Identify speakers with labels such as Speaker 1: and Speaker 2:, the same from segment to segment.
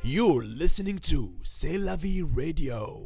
Speaker 1: You're listening to C'est la vie radio.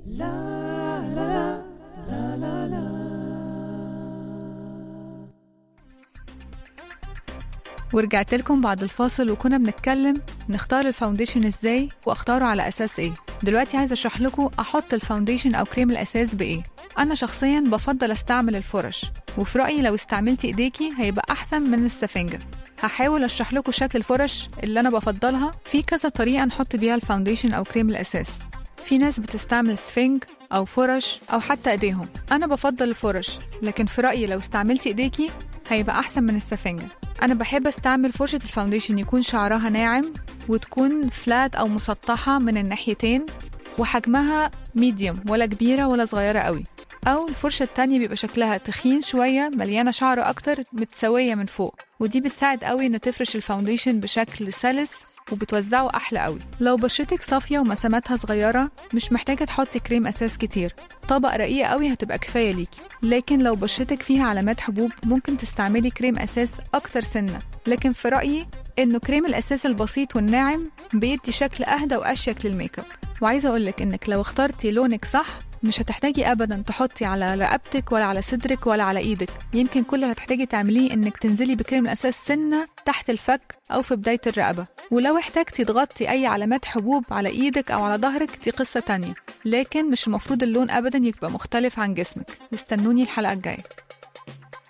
Speaker 2: ورجعت لكم بعد الفاصل وكنا بنتكلم نختار الفاونديشن ازاي واختاره على اساس ايه دلوقتي عايزه اشرح لكم احط الفاونديشن او كريم الاساس بايه انا شخصيا بفضل استعمل الفرش وفي رايي لو استعملتي ايديكي هيبقى احسن من السفنجه هحاول اشرح لكم شكل الفرش اللي انا بفضلها في كذا طريقه نحط بيها الفاونديشن او كريم الاساس في ناس بتستعمل سفنج أو فرش أو حتى إيديهم أنا بفضل الفرش لكن في رأيي لو استعملتي إيديكي هيبقى أحسن من السفنجة أنا بحب أستعمل فرشة الفاونديشن يكون شعرها ناعم وتكون فلات أو مسطحة من الناحيتين وحجمها ميديوم ولا كبيرة ولا صغيرة قوي أو الفرشة التانية بيبقى شكلها تخين شوية مليانة شعر أكتر متسوية من فوق ودي بتساعد قوي إنه تفرش الفاونديشن بشكل سلس وبتوزعه أحلى قوي لو بشرتك صافية ومساماتها صغيرة مش محتاجة تحطي كريم أساس كتير طبق رقيق قوي هتبقى كفاية ليكي لكن لو بشرتك فيها علامات حبوب ممكن تستعملي كريم أساس أكتر سنة لكن في رأيي إنه كريم الأساس البسيط والناعم بيدي شكل أهدى وأشيك للميك اب وعايزة أقولك إنك لو اخترتي لونك صح مش هتحتاجي ابدا تحطي على رقبتك ولا على صدرك ولا على ايدك يمكن كل اللي هتحتاجي تعمليه انك تنزلي بكريم الاساس سنه تحت الفك او في بدايه الرقبه ولو احتاجتي تغطي اي علامات حبوب على ايدك او على ظهرك دي قصه تانية لكن مش المفروض اللون ابدا يبقى مختلف عن جسمك استنوني الحلقه الجايه